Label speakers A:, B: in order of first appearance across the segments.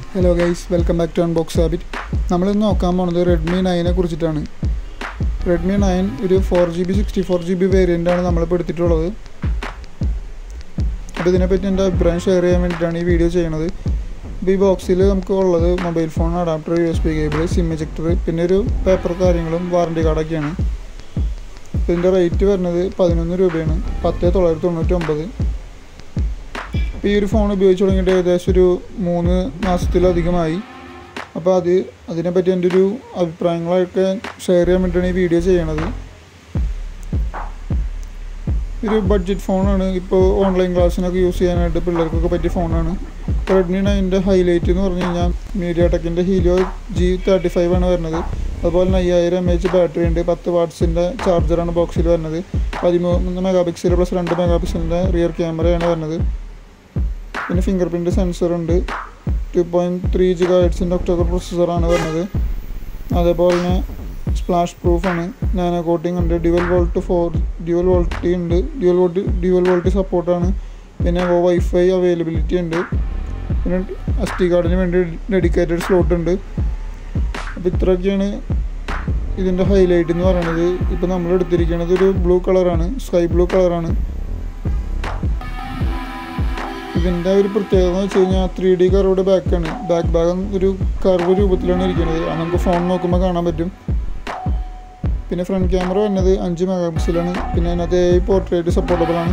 A: hello guys welcome back to unbox habit നമ്മളിന്ന് നോക്കാൻ പോണത് റെഡ്മി നയനെ കുറിച്ചിട്ടാണ് റെഡ്മി നയൻ ഒരു four G B sixty four G B വേരിയൻ്റാണ് നമ്മളിപ്പോൾ എടുത്തിട്ടുള്ളത് അപ്പോൾ ഇതിനെപ്പറ്റി എൻ്റെ അഭിപ്രായം ഷെയർ ചെയ്യാൻ വേണ്ടിയിട്ടാണ് ഈ വീഡിയോ ചെയ്യണത് ഇപ്പോൾ ഈ ബോക്സിൽ നമുക്ക് ഉള്ളത് mobile phone adapter U S P cable SIM ejector പിന്നെ ഒരു പേപ്പർ കാര്യങ്ങളും വാറണ്ടി കാർഡൊക്കെയാണ് ഇതിൻ്റെ റേറ്റ് വരുന്നത് പതിനൊന്ന് രൂപയാണ് പത്ത് തൊള്ളായിരത്തി തൊണ്ണൂറ്റി ഒമ്പത് ഇപ്പോൾ ഈ ഒരു ഫോൺ ഉപയോഗിച്ച് തുടങ്ങിയിട്ട് ഏകദേശം ഒരു മൂന്ന് മാസത്തിലധികമായി അപ്പോൾ അത് അതിനെപ്പറ്റി എൻ്റെ ഒരു അഭിപ്രായങ്ങളൊക്കെ ഷെയർ ചെയ്യാൻ വേണ്ടിയിട്ടാണ് ഈ വീഡിയോ ചെയ്യണത് ഒരു ബഡ്ജറ്റ് ഫോണാണ് ഇപ്പോൾ ഓൺലൈൻ ക്ലാസ്സിനൊക്കെ യൂസ് ചെയ്യാനായിട്ട് പിള്ളേർക്കൊക്കെ പറ്റിയ ഫോണാണ് റെഡ്മി നയൻ്റെ ഹൈലൈറ്റ് എന്ന് പറഞ്ഞു കഴിഞ്ഞാൽ മീഡിയ ടെക്കിൻ്റെ ഹീലിയോ ജി തേർട്ടി ഫൈവ് ആണ് വരുന്നത് അതുപോലെ തന്നെ അയ്യായിരം എം എച്ച് ബാറ്ററി ഉണ്ട് പത്ത് വാട്ട്സിൻ്റെ ചാർജറാണ് ബോക്സിൽ വരുന്നത് പതിമൂന്ന് മെഗാ പിക്സൽ പ്ലസ് രണ്ട് മെഗാ പിക്സലിൻ്റെ റിയർ ക്യാമറയാണ് വരുന്നത് പിന്നെ ഫിംഗർ പ്രിൻറ്റ് സെൻസർ ഉണ്ട് ടു പോയിൻറ്റ് ത്രീ ജി ഗൈഡ്സിൻ്റെ ഒക്ടോബർ പ്രൊസസ്സറാണ് വരുന്നത് അതേപോലെ തന്നെ സ്പ്ലാഷ് പ്രൂഫാണ് നാനോ കോട്ടിംഗ് ഉണ്ട് dual volte four dual volte ഉണ്ട് ഡ്യുവൽ വോൾട്ട് ഡ്യുവൽ വോൾട്ടി സപ്പോർട്ടാണ് പിന്നെ വൈഫൈ അവൈലബിലിറ്റി ഉണ്ട് പിന്നെ എസ് ടി കാർഡിന് വേണ്ടി ഡെഡിക്കേറ്റഡ് സ്ലോട്ട് ഉണ്ട് അപ്പോൾ ഇത്രയൊക്കെയാണ് ഇതിൻ്റെ ഹൈലൈറ്റ് എന്ന് പറയുന്നത് ഇപ്പോൾ നമ്മൾ എടുത്തിരിക്കുന്നത് ഒരു ബ്ലൂ കളറാണ് സ്കൈ ബ്ലൂ കളറാണ് ഇതിൻ്റെ ഒരു പ്രത്യേകത എന്ന് വെച്ച് കഴിഞ്ഞാൽ ത്രീ ഡി കർവ്ഡ് ബാക്കാണ് ബാക്ക് ഭാഗം ഒരു കർവ് രൂപത്തിലാണ് ഇരിക്കുന്നത് അത് നമുക്ക് ഫോൺ നോക്കുമ്പോൾ കാണാൻ പറ്റും പിന്നെ ഫ്രണ്ട് ക്യാമറ വരുന്നത് അഞ്ച് മെഗാ പിക്സലാണ് പിന്നെ അതിനകത്ത് എ പോർട്രേറ്റ് സപ്പോർട്ടബിൾ ആണ്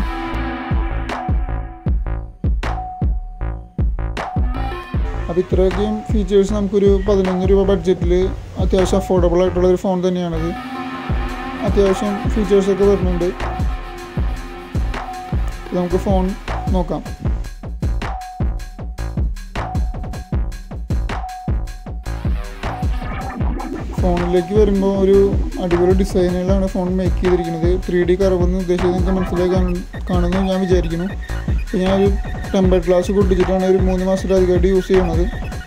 A: അപ്പോൾ ഇത്രയൊക്കെയും ഫീച്ചേഴ്സ് നമുക്കൊരു പതിനൊന്ന് രൂപ ബഡ്ജറ്റിൽ അത്യാവശ്യം അഫോർഡബിൾ ആയിട്ടുള്ള ഒരു ഫോൺ തന്നെയാണത് അത്യാവശ്യം ഫീച്ചേഴ്സൊക്കെ വരുന്നുണ്ട് നമുക്ക് ഫോൺ നോക്കാം ഫോണിലേക്ക് വരുമ്പോൾ ഒരു അടിപൊളി ഡിസൈനുകളാണ് ഫോൺ മേക്ക് ചെയ്തിരിക്കുന്നത് ത്രീ ഡി കറവെന്ന് ഉദ്ദേശിച്ചത് നിങ്ങൾക്ക് മനസ്സിലായി കാണുമെന്ന് ഞാൻ വിചാരിക്കുന്നു അപ്പോൾ ഞാനൊരു ടെമ്പർ ഗ്ലാസ് പൊട്ടിച്ചിട്ടാണ് ഒരു മൂന്ന് മാസത്തിലധികമായിട്ട് യൂസ് ചെയ്യണത്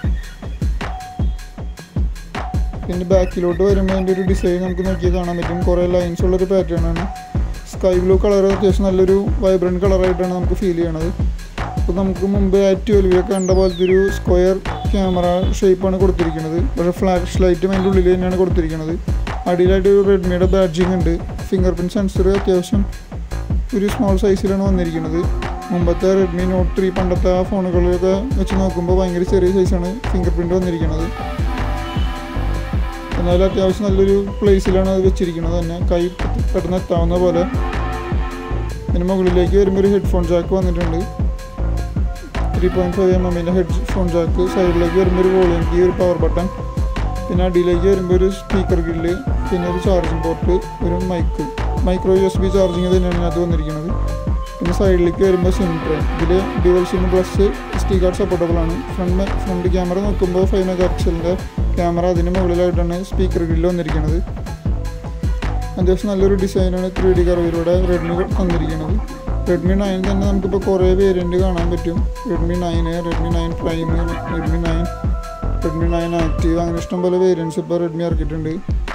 A: പിന്നെ ബാക്കിലോട്ട് വരുമ്പോൾ അതിൻ്റെ ഒരു ഡിസൈൻ നമുക്ക് നോക്കിയാൽ കാണാൻ പറ്റും കുറേ ലൈൻസ് ഉള്ളൊരു പാറ്റേൺ ആണ് സ്കൈ ബ്ലൂ കളർ അത്യാവശ്യം നല്ലൊരു വൈബ്രൻറ്റ് കളറായിട്ടാണ് നമുക്ക് ഫീൽ ചെയ്യണത് അപ്പോൾ നമുക്ക് മുമ്പ് ആ ട്വൽവിലൊക്കെ കണ്ട പോലത്തെ ഒരു സ്ക്വയർ ക്യാമറ ഷേപ്പാണ് കൊടുത്തിരിക്കുന്നത് പക്ഷേ ഫ്ലാഷ് ലൈറ്റും അതിൻ്റെ ഉള്ളിൽ തന്നെയാണ് കൊടുത്തിരിക്കുന്നത് അടിയിലായിട്ട് ഒരു റെഡ്മിയുടെ ബാഡ്ജിങ് ഉണ്ട് ഫിംഗർ പ്രിൻറ്റ് സെൻസർ അത്യാവശ്യം ഒരു സ്മോൾ സൈസിലാണ് വന്നിരിക്കുന്നത് മുമ്പത്തെ റെഡ്മി നോട്ട് ത്രീ പണ്ടത്തെ ആ ഫോണുകളിലൊക്കെ വെച്ച് നോക്കുമ്പോൾ ഭയങ്കര ചെറിയ സൈസാണ് ഫിംഗർ പ്രിൻറ്റ് വന്നിരിക്കുന്നത് എന്നാലും അത്യാവശ്യം നല്ലൊരു പ്ലേസിലാണ് അത് വെച്ചിരിക്കുന്നത് തന്നെ കൈ പെട്ടെന്ന് എത്താവുന്ന പോലെ പിന്നെ മുകളിലേക്ക് വരുമ്പോൾ ഒരു ഹെഡ്ഫോൺ ജാക്ക് വന്നിട്ടുണ്ട് ത്രീ പോയിൻറ്റ് ഫൈവ് എം എമ്മിൻ്റെ ഹെഡ്ഫോൺ ജാക്ക് സൈഡിലേക്ക് വരുമ്പോൾ ഒരു വോളിയം കീ ഒരു പവർ ബട്ടൺ പിന്നെ അടിയിലേക്ക് വരുമ്പോൾ ഒരു സ്പീക്കർ ഗില്ല് പിന്നെ ഒരു ചാർജിങ് പോർട്ട് ഒരു mic micro U S B charging തന്നെയാണ് ഇതിനകത്ത് വന്നിരിക്കുന്നത് പിന്നെ സൈഡിലേക്ക് വരുമ്പോൾ സിം ട്രേ ഇതിൽ dual SIM plus SD card supportable ആണ് ഫ്രണ്ട് ഫ്രണ്ട് ക്യാമറ നോക്കുമ്പോൾ ഫൈവ് മെഗാ പിക്സലിൻ്റെ ക്യാമറ അതിന് മുകളിലായിട്ടാണ് സ്പീക്കർ ഗ്രില്ല് വന്നിരിക്കുന്നത് അത്യാവശ്യം നല്ലൊരു ഡിസൈനാണ് ത്രീ ഡി കറവിലൂടെ റെഡ്മി തന്നിരിക്കുന്നത് റെഡ്മി നയൻ തന്നെ നമുക്കിപ്പോൾ കുറേ വേരിയൻറ്റ് കാണാൻ പറ്റും റെഡ്മി നയന് Redmi nine prime Redmi nine Redmi nine active അങ്ങനെ ഇഷ്ടംപോലെ വേരിയൻസ് ഇപ്പോൾ റെഡ്മി ഇറക്കിയിട്ടുണ്ട്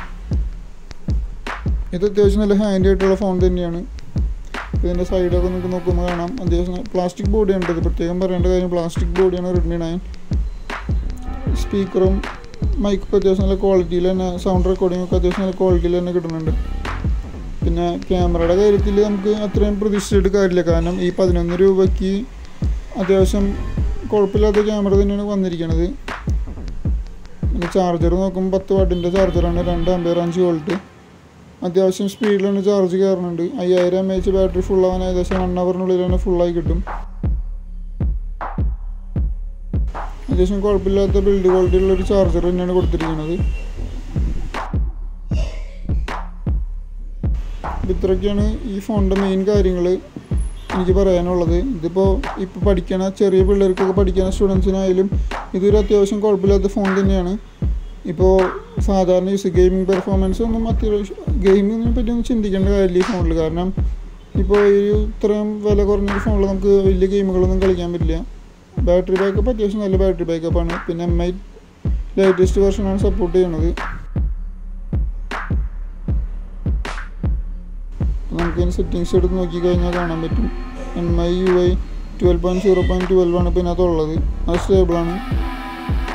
A: ഇത് അത്യാവശ്യം നല്ല ഹാൻഡി ആയിട്ടുള്ള ഫോൺ തന്നെയാണ് ഇതിൻ്റെ സൈഡൊക്കെ നമുക്ക് നോക്കുമ്പോൾ കാണാം അത്യാവശ്യം പ്ലാസ്റ്റിക് ബോഡിയാണ് ഇത് പ്രത്യേകം പറയേണ്ട കാര്യം പ്ലാസ്റ്റിക് ബോഡിയാണ് റെഡ്മി നയൻ സ്പീക്കറും മൈക്കൊക്കെ അത്യാവശ്യം നല്ല ക്വാളിറ്റിയിൽ തന്നെ സൗണ്ട് റെക്കോർഡിംഗ് ഒക്കെ അത്യാവശ്യം നല്ല ക്വാളിറ്റിയിൽ തന്നെ കിട്ടുന്നുണ്ട് പിന്നെ ക്യാമറയുടെ കാര്യത്തിൽ നമുക്ക് അത്രയും പ്രതീക്ഷിച്ചിട്ട് കാര്യമില്ല കാരണം ഈ പതിനൊന്ന് രൂപയ്ക്ക് അത്യാവശ്യം കുഴപ്പമില്ലാത്ത ക്യാമറ തന്നെയാണ് വന്നിരിക്കുന്നത് പിന്നെ ചാർജർ നോക്കുമ്പോൾ പത്ത് വാട്ടിൻ്റെ ചാർജറാണ് രണ്ട് അമ്പയർ അഞ്ച് വോൾട്ട് അത്യാവശ്യം സ്പീഡിലാണ് ചാർജ് കയറുന്നുണ്ട് അയ്യായിരം എം എച്ച് ബാറ്ററി ഫുള്ളാവാൻ ഏകദേശം വൺ അവറിനുള്ളിൽ തന്നെ ഫുള്ളായി കിട്ടും അത്യാവശ്യം കുഴപ്പമില്ലാത്ത ബിൽഡ് ക്വാളിറ്റി ഉള്ള ഒരു ചാർജർ തന്നെയാണ് കൊടുത്തിരിക്കുന്നത് ഇത്രയൊക്കെയാണ് ഈ ഫോണിൻ്റെ മെയിൻ കാര്യങ്ങൾ എനിക്ക് പറയാനുള്ളത് ഇതിപ്പോൾ ഇപ്പോൾ പഠിക്കണ ചെറിയ പിള്ളേർക്കൊക്കെ പഠിക്കുന്ന സ്റ്റുഡൻസിനായാലും ഇതൊരു അത്യാവശ്യം കുഴപ്പമില്ലാത്ത ഫോൺ തന്നെയാണ് ഇപ്പോൾ സാധാരണ യൂസ് ഗെയിമിംഗ് പെർഫോമൻസ് ഒന്നും അത്യാവശ്യം ഗെയിമിങ്ങിനെ പറ്റി ഒന്നും ചിന്തിക്കേണ്ട കാര്യമില്ല ഈ ഫോണിൽ കാരണം ഇപ്പോൾ ഈ ഇത്രയും വില കുറഞ്ഞൊരു ഫോണിൽ നമുക്ക് വലിയ ഗെയിമുകളൊന്നും കളിക്കാൻ പറ്റില്ല ബാറ്ററി ബാക്കപ്പ് അത്യാവശ്യം നല്ല ബാറ്ററി ബാക്കപ്പാണ് പിന്നെ എം ഐ ലേറ്റസ്റ്റ് വെർഷനാണ് സപ്പോർട്ട് ചെയ്യണത് നമുക്കതിന് സെറ്റിങ്സ് എടുത്ത് നോക്കിക്കഴിഞ്ഞാൽ കാണാൻ പറ്റും M I U I twelve point zero point twelve ആണ് ഇപ്പോൾ ഇതിനകത്തുള്ളത് അത് സ്റ്റേബിളാണ്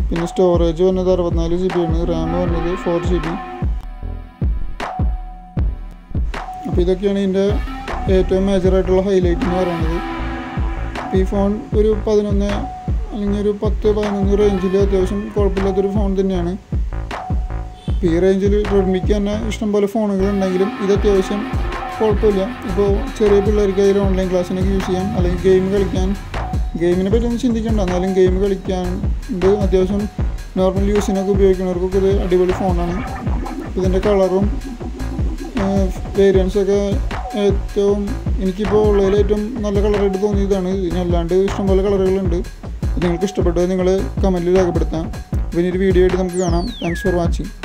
A: പിന്നെ സ്റ്റോറേജ് വന്നത് അറുപത്തിനാല് ജി ബി ആണ് റാം വന്നത് ഫോർ ജി ബി അപ്പോൾ ഇതൊക്കെയാണ് ഇതിൻ്റെ ഏറ്റവും മേജറായിട്ടുള്ള ഹൈലൈറ്റ് എന്ന് പറയുന്നത് ഈ ഫോൺ ഒരു പതിനൊന്ന് അല്ലെങ്കിൽ ഒരു പത്ത് പതിനൊന്ന് റേഞ്ചിൽ അത്യാവശ്യം കുഴപ്പമില്ലാത്തൊരു ഫോൺ തന്നെയാണ് ഈ റേഞ്ചിൽ റെഡ്മിക്ക് തന്നെ ഇഷ്ടംപോലെ ഫോണുകൾ ഉണ്ടെങ്കിലും ഇത് അത്യാവശ്യം കുഴപ്പമില്ല ഇപ്പോൾ ചെറിയ പിള്ളേർക്ക് അതിൽ ഓൺലൈൻ ക്ലാസ്സിനൊക്കെ യൂസ് ചെയ്യാം അല്ലെങ്കിൽ ഗെയിം കളിക്കാൻ ഗെയിമിനെ പറ്റി ഒന്നും ചിന്തിക്കണ്ട എന്നാലും ഗെയിം കളിക്കാൻ ഇത് അത്യാവശ്യം നോർമൽ യൂസിനൊക്കെ ഉപയോഗിക്കുന്നവർക്കൊക്കെ ഇത് അടിപൊളി ഫോണാണ് ഇതിൻ്റെ കളറും വേരിയൻസൊക്കെ ഏറ്റവും എനിക്കിപ്പോൾ ഉള്ളതിൽ ഏറ്റവും നല്ല കളറായിട്ട് തോന്നിയതാണ് ഇതിനല്ലാണ്ട് ഇഷ്ടംപോലെ കളറുകളുണ്ട് നിങ്ങൾക്ക് ഇഷ്ടപ്പെട്ടത് നിങ്ങൾ കമൻറ്റിൽ രേഖപ്പെടുത്താം അപ്പോൾ ഇനി ഒരു വീഡിയോ ആയിട്ട് നമുക്ക് കാണാം താങ്ക്സ് ഫോർ വാച്ചിങ്